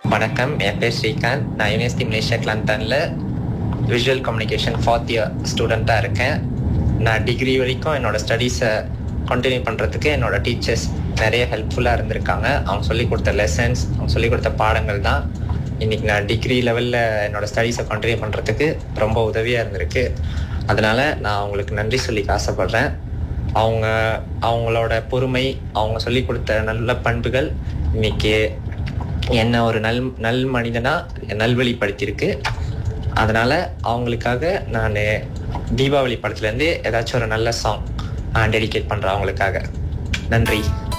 வணக்கம் என் பேர் ஸ்ரீகாந்த் நான் யூனிவர்சிட்டி மலேசியா கிளாந்தனில் விஷுவல் கம்யூனிகேஷன் ஃபோர்த் இயர் ஸ்டூடெண்ட்டாக இருக்கேன் நான் டிகிரி வரைக்கும் என்னோட ஸ்டடீஸை கண்டினியூ பண்ணுறதுக்கு என்னோட டீச்சர்ஸ் நிறைய ஹெல்ப்ஃபுல்லாக இருந்திருக்காங்க அவங்க சொல்லிக் கொடுத்த லெசன்ஸ் அவங்க சொல்லிக் கொடுத்த பாடங்கள் தான் இன்னைக்கு நான் டிகிரி லெவலில் என்னோட ஸ்டடீஸை கண்டினியூ பண்ணுறதுக்கு ரொம்ப உதவியாக இருந்திருக்கு அதனால நான் அவங்களுக்கு நன்றி சொல்லிக்க ஆசைப்படுறேன் அவங்க அவங்களோட பொறுமை அவங்க சொல்லிக் கொடுத்த நல்ல பண்புகள் இன்னைக்கு என்ன ஒரு நல் நல் மனிதனா நல்வழிப்படுத்தியிருக்கு அதனால அவங்களுக்காக நான் தீபாவளி படத்துலேருந்து ஏதாச்சும் ஒரு நல்ல சாங் டெடிகேட் பண்ணுறேன் அவங்களுக்காக நன்றி